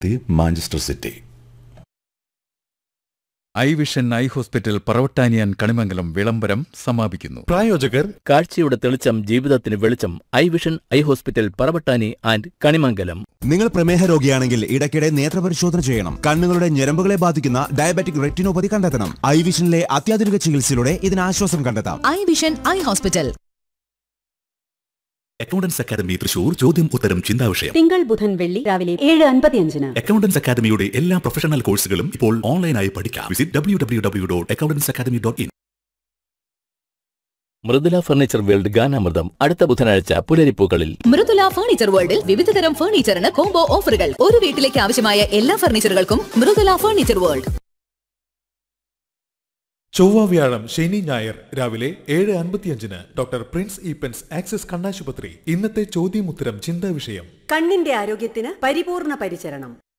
the Manchester City. Eye vision eye hospital പറവട്ടാനിയാൻ കണിമംഗലം വിളംബരം സമാപിക്കുന്നു പ്രായോജകർ കാഴ്ചയുടെ തെളിച്ചം ജീവിതത്തിന് വെളിച്ചം eye vision eye hospital Paravattani and Kanimangalam നിങ്ങൾ പ്രമേഹ രോഗിയാണെങ്കിൽ ഇടയ്ക്കിടെ നേത്രപരിശോധന ചെയ്യണം കണ്ണുകളുടെ ഞരമ്പുകളെ ബാധിക്കുന്ന ഡയബറ്റിക് റെറ്റിനോപ്പതി കണ്ടെത്തണം ഐ വിഷനിലെ അത്യാധുനിക ചികിത്സയിലൂടെ ഇതിന് ആശ്വാസം കണ്ടെത്താം eye vision eye hospital accountants academy Thrissur ചോദ്യം ഉത്തരം ചിന്താ വിഷയം തിങ്കൾ ബുധൻ വെള്ളി രാവിലെ ഏഴ് അൻപത്തിയഞ്ചിന് അക്കൗണ്ടൻസ് അക്കാദമിയുടെ എല്ലാ പ്രൊഫഷണൽ കോഴ്സുകളും ഇപ്പോൾ ഓൺലൈനായി പഠിക്കാം visit W W W dot accountants academy dot in Mridula furniture world ഗാനാമൃതം അടുത്ത ബുധനാഴ്ച പുലരിപ്പൂക്കളിൽ മൃദുല ഫർണിച്ചർ വേൾഡിൽ വിവിധതരം ഫർണിച്ചറിന് കോംബോ ഓഫറുകൾ ഒരു വീട്ടിലേക്ക് ആവശ്യമായ എല്ലാ ഫർണിച്ചറുകൾക്കും മൃദുല ഫർണിച്ചർ വേൾഡ് ചൊവ്വ വ്യാഴം ശനി ഞായർ രാവിലെ ഏഴ് അൻപത്തിയഞ്ചിന് ഡോക്ടർ പ്രിൻസ് ഈപ്പൻസ് ആക്സിസ് കണ്ണാശുപത്രി ഇന്നത്തെ ചോദ്യം ഉത്തരം ചിന്താ വിഷയം കണ്ണിന്റെ ആരോഗ്യത്തിന് പരിപൂർണ പരിചരണം